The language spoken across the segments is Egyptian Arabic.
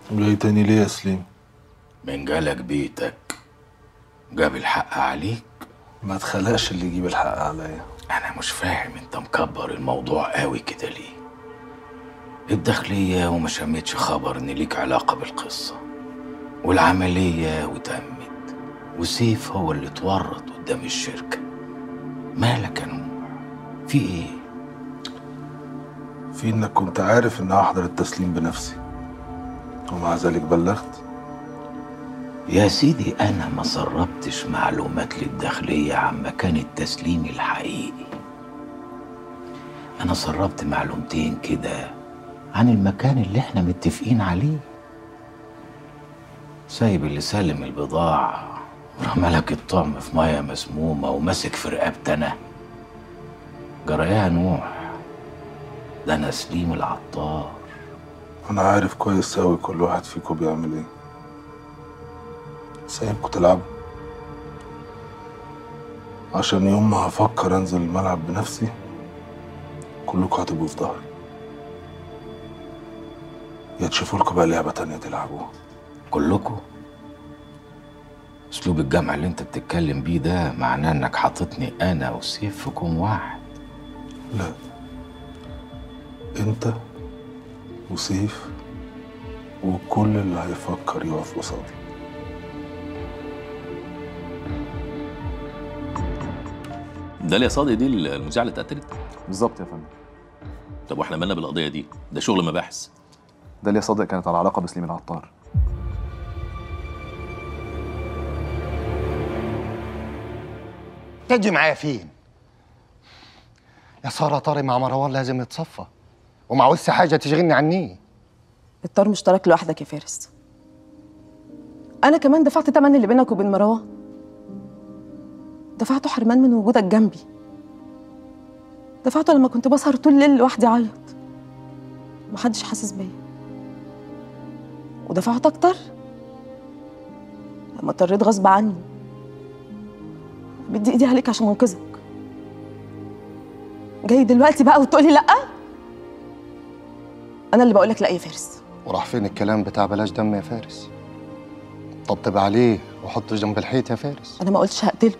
جاي تاني ليه يا سليم من جالك بيتك جاب الحق عليك ما تخلقش اللي يجيب الحق عليا انا مش فاهم انت مكبر الموضوع قوي كده ليه الداخلية وما شميتش خبر ان ليك علاقة بالقصة والعملية وتمت وسيف هو اللي اتورط قدام الشركة مالك يا نوح في ايه في انك كنت عارف اني هحضر التسليم بنفسي ومع ذلك بلغت يا سيدي أنا ما سربتش معلومات للداخلية عن مكان التسليم الحقيقي أنا سربت معلومتين كده عن المكان اللي احنا متفقين عليه سايب اللي سالم البضاعة ورملك الطعم في مية مسمومة وماسك في رقبتنا جرايا نوح ده أنا سليم العطار انا عارف كويس اوي كل واحد فيكم بيعمل ايه سايبكم تلعبوا عشان يوم ما هفكر انزل الملعب بنفسي كلكم هتبقوا في ظهري يا تشوفوا لكم بقى لعبة تانية تلعبوها كلكم اسلوب الجمع اللي انت بتتكلم بيه ده معناه انك حاططني انا وسيف في كوم واحد لا انت وسيف وكل اللي هيفكر يقف قصادي ده اللي يا صادق دي المذيعه اللي اتقتلت بالظبط يا فندم طب واحنا مالنا بالقضيه دي ده شغل مباحث داليا صادق كانت على علاقه بسليم العطار تجي معايا فين؟ يا سارة طارق مع مروان لازم يتصفى ومع وسع حاجة تشغلني عني الطار مشترك لوحدك يا فارس انا كمان دفعت تمن اللي بينك وبين مروان دفعته حرمان من وجودك جنبي دفعته لما كنت بسهر طول الليل لوحدي اعيط محدش حاسس بيا ودفعت اكتر لما اضطريت غصب عني بدي ايدي عليك عشان انقذك جاي دلوقتي بقى وتقولي لا انا اللي بقولك لا يا فارس وراح فين الكلام بتاع بلاش دم يا فارس طبطب عليه وحطه جنب الحيط يا فارس انا ما قلتش هقتله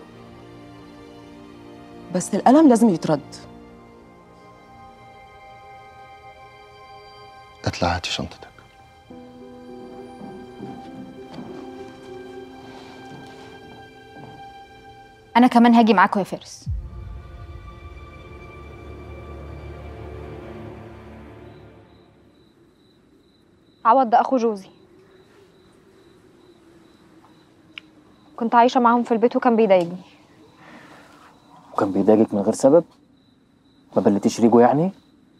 بس الألم لازم يترد اطلع هاتي شنطتك انا كمان هاجي معاكوا يا فارس عوض ده اخو جوزي كنت عايشه معاهم في البيت وكان بيضايقني وكان بيضايقك من غير سبب ما بلتيش ريجو يعني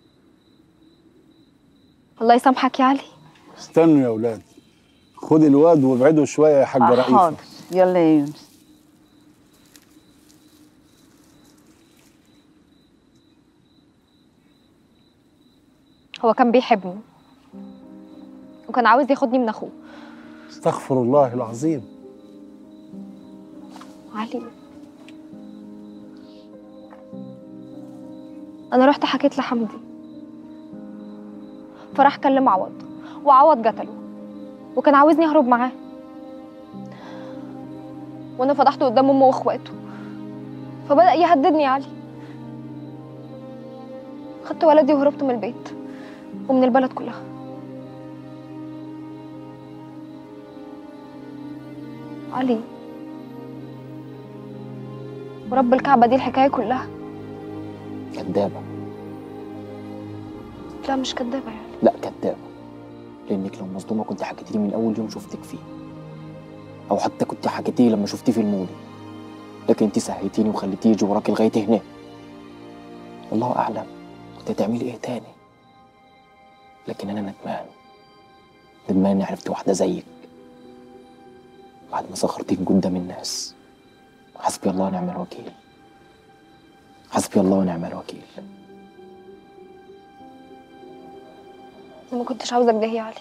الله يسامحك يا علي استنوا يا اولاد خد الواد وابعدوا شويه يا حاجه رئيفه حاضر يلا يا يونس هو كان بيحبني وكان عاوز ياخدني من اخوه استغفر الله العظيم علي انا رحت حكيت لحمدي فراح كلم عوض وعوض قتله وكان عاوزني اهرب معاه وانا فضحته قدام امه واخواته فبدا يهددني يا علي خدت ولدي وهربت من البيت ومن البلد كلها علي ورب الكعبة دي الحكاية كلها كدابه لا مش كدابة يعني لا كدابه لانك لو مصدومه كنت حكيتي لي من اول يوم شفتك فيه او حتى كنت حكيتي لي لما شفتيه في المولد لكن انت سهيتيني وخليتيه يجي وراكي لغايه هنا الله اعلم كنت هتعملي ايه تاني لكن انا ندمان ندمان اني عرفت واحده زيك بعد ما سخرتيني قدام الناس حسبي الله ونعم الوكيل حسبي الله ونعم الوكيل أنا ما كنتش عاوزة ده يا علي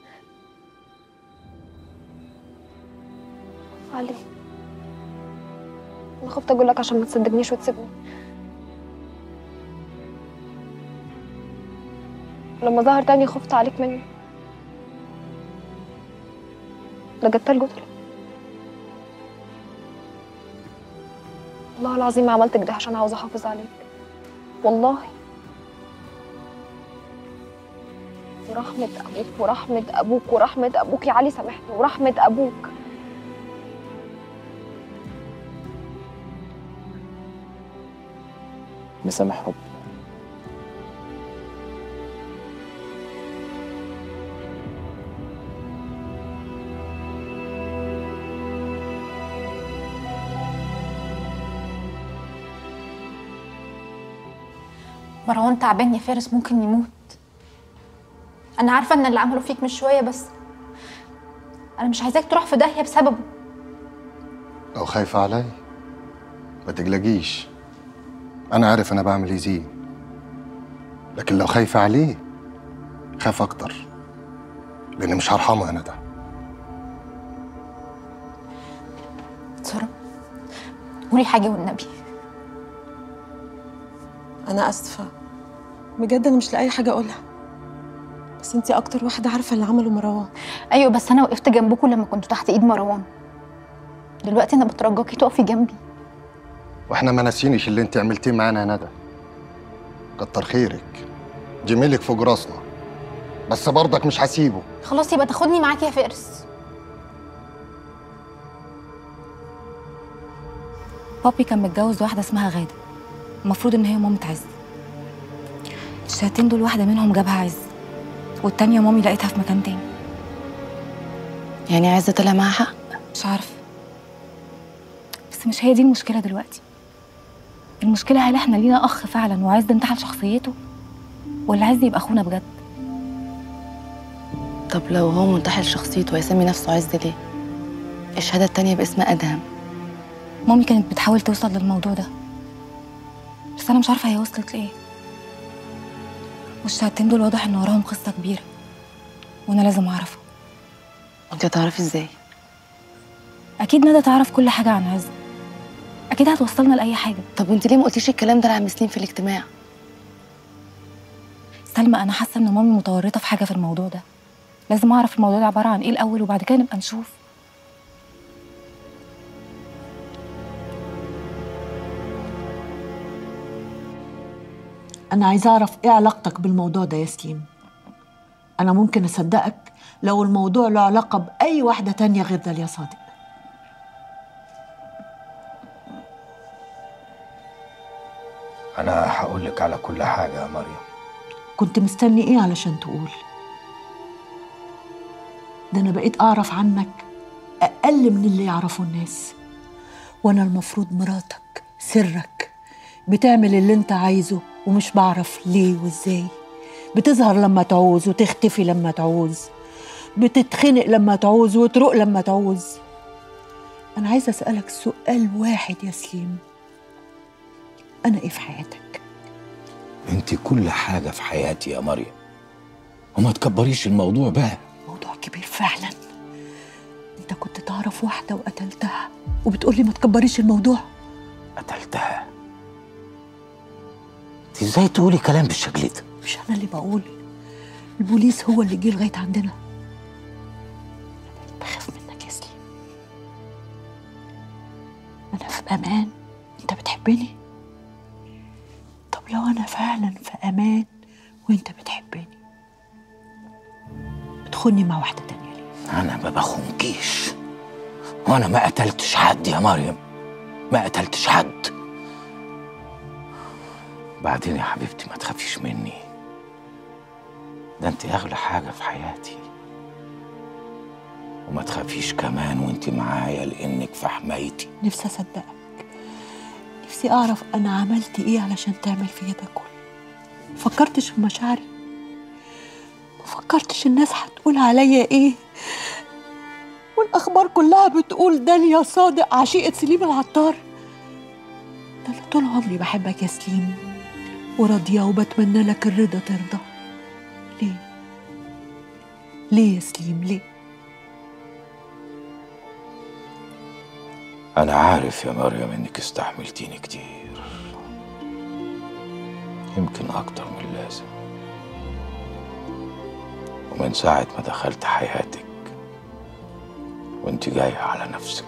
علي أنا خفت أقول لك عشان ما تصدقنيش وتسيبني لما ظهر تاني خفت عليك مني ده جبت الجدر والله العظيم ما عملت كده عشان عاوزه احافظ عليك والله ورحمة أبوك ورحمة أبوك ورحمة أبوك يا علي سامحني ورحمة أبوك مسامح ربنا مروان تعبان يا فارس ممكن يموت انا عارفه ان اللي عمله فيك مش شويه بس انا مش عايزاك تروح في داهيه بسببه لو خايفة علي ما تقلقيش أنا عارف أنا بعمل إيه زين لكن لو خايفة عليه خاف أكتر لأن مش هرحمه أنا ده ساره قولي حاجه والنبي انا اسفه بجد انا مش لاقي حاجه اقولها بس انتي اكتر واحده عارفه اللي عمله مروان ايوه بس انا وقفت جنبكم لما كنتوا تحت ايد مروان دلوقتي انا بترجاكي تقفي جنبي وإحنا ما ناسينش اللي أنت عملتيه معانا يا ندى كتر خيرك جميلك فوق راسنا بس برضك مش هسيبه خلاص يبقى تاخدني معاكي يا فارس بابي كان متجوز واحدة اسمها غادة المفروض إن هي مامة عز الشهادتين دول واحدة منهم جابها عز والتانية مامي لقيتها في مكان تاني يعني عايزه طلع معاها حق مش عارفة بس مش هي دي المشكلة دلوقتي المشكلة هل احنا لينا أخ فعلا وعايز انتحل شخصيته ولا عايز يبقى أخونا بجد طب لو هو منتحل شخصيته هيسمي نفسه عز ليه الشهاده التانية باسم ادهم مامي كانت بتحاول توصل للموضوع ده بس أنا مش عارفة هي وصلت لإيه والشهادتين دول واضح إن وراهم قصة كبيرة وأنا لازم أعرفها انت هتعرفي ازاي أكيد ندى تعرف كل حاجة عن عز أكيد هتوصلنا لأي حاجة طب وانت ليه ما قلتيش الكلام ده لعم سليم في الاجتماع سلمى أنا حاسة إن مامي متورطة في حاجة في الموضوع ده لازم أعرف الموضوع ده عبارة عن إيه الأول وبعد كده نبقى نشوف أنا عايزة أعرف إيه علاقتك بالموضوع ده يا سليم أنا ممكن أصدقك لو الموضوع له علاقة بأي واحدة تانية غير ده يا صادق انا هقول لك على كل حاجه يا مريم كنت مستني إيه علشان تقول ده أنا بقيت أعرف عنك أقل من اللي يعرفه الناس وأنا المفروض مراتك سرك بتعمل اللي أنت عايزه ومش بعرف ليه وإزاي بتظهر لما تعوز وتختفي لما تعوز بتتخنق لما تعوز وتروق لما تعوز أنا عايزة أسألك سؤال واحد يا سليم أنا إيه في حياتك؟ انت كل حاجه في حياتي يا مريم وما تكبريش الموضوع بقى موضوع كبير فعلا أنت كنت تعرف واحدة وقتلتها وبتقولي ما تكبريش الموضوع قتلتها انت ازاي تقولي كلام بالشكل ده مش أنا اللي بقول البوليس هو اللي جه لغاية عندنا أنا بخاف منك يا سليم أنا في أمان أنت بتحبني طب لو أنا فعلا في أمان وأنت بتحبني بتخوني مع واحدة تانية ليه؟ انا ما بخونكيش وانا ما قتلتش حد يا مريم ما قتلتش حد بعدين يا حبيبتي ما تخافيش مني ده انت اغلى حاجه في حياتي وما تخافيش كمان وانت معايا لانك في حمايتي نفسي أصدقك نفسي أعرف أنا عملت إيه علشان تعمل فيا ده كله فكرتش في مشاعري ما فكرتش الناس هتقول عليا إيه والأخبار كلها بتقول داليا صادق عشيقة سليم العطار ده أنا طول عمري بحبك يا سليم وراضية وبتمنى لك الرضا ترضى ليه؟ ليه يا سليم ليه؟ انا عارف يا مريم انك استحملتيني كتير يمكن اكتر من اللازم ومن ساعه ما دخلت حياتك وانت جاية على نفسك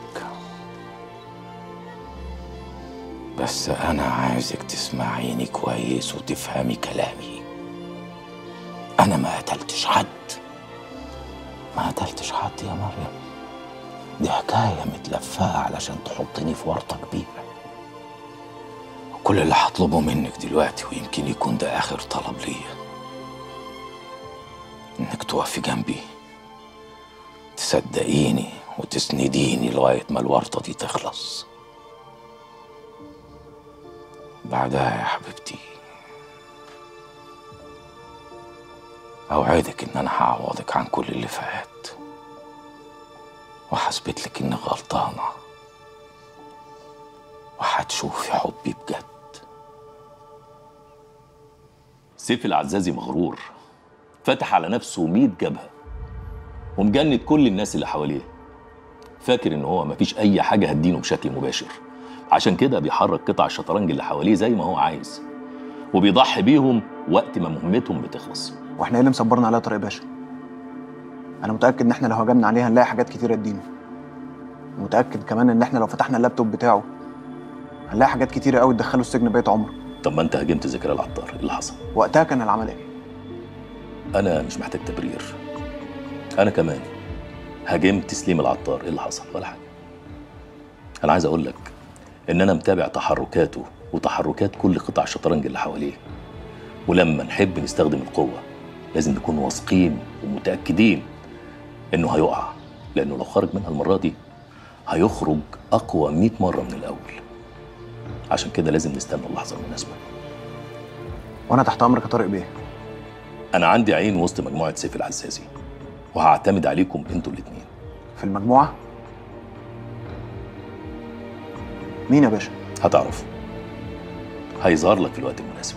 بس أنا عايزك تسمعيني كويس وتفهمي كلامي أنا ما قتلتش حد ما قتلتش حد يا مريم دي حكاية متلفقة علشان تحطني في ورطة كبيرة كل اللي هطلبه منك دلوقتي ويمكن يكون ده آخر طلب ليا إنك تقفي جنبي تصدقيني وتسنديني لغاية ما الورطة دي تخلص بعدها يا حبيبتي أوعدك إن أنا هعوضك عن كل اللي فات وهثبت لك إنك غلطانة وهتشوفي حبي بجد سيف العزازي مغرور فتح على نفسه 100 جبهة ومجند كل الناس اللي حواليه فاكر ان هو مفيش اي حاجة هتدينه بشكل مباشر عشان كده بيحرك قطع الشطرنج اللي حواليه زي ما هو عايز وبيضحي بيهم وقت ما مهمتهم بتخلص واحنا ايه اللي مصبرنا عليها طارق باشا انا متاكد ان احنا لو هجمنا عليها هنلاقي حاجات كتيره تدينه متاكد كمان ان احنا لو فتحنا اللابتوب بتاعه هنلاقي حاجات كتيره قوي تدخله السجن بقيه عمره طب ما انت هاجمت زكريا العطار ايه اللي حصل وقتها كان العمل ايه انا مش محتاج تبرير انا كمان هاجمت سليم العطار ايه اللي حصل ولا حاجه انا عايز اقول لك ان انا متابع تحركاته وتحركات كل قطع الشطرنج اللي حواليه ولما نحب نستخدم القوه لازم نكون واثقين ومتاكدين انه هيقع لانه لو خرج منها المره دي هيخرج اقوى 100 مره من الاول عشان كده لازم نستنى اللحظه المناسبه وانا تحت امرك يا طارق بيه انا عندي عين وسط مجموعه سيف العزازي وهعتمد عليكم انتوا الاثنين في المجموعه مين يا باشا هتعرفوا هيظهر لك في الوقت المناسب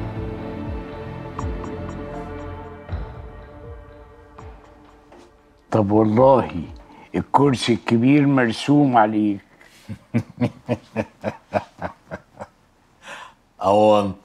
طب والله الكرسي الكبير مرسوم عليك أونطة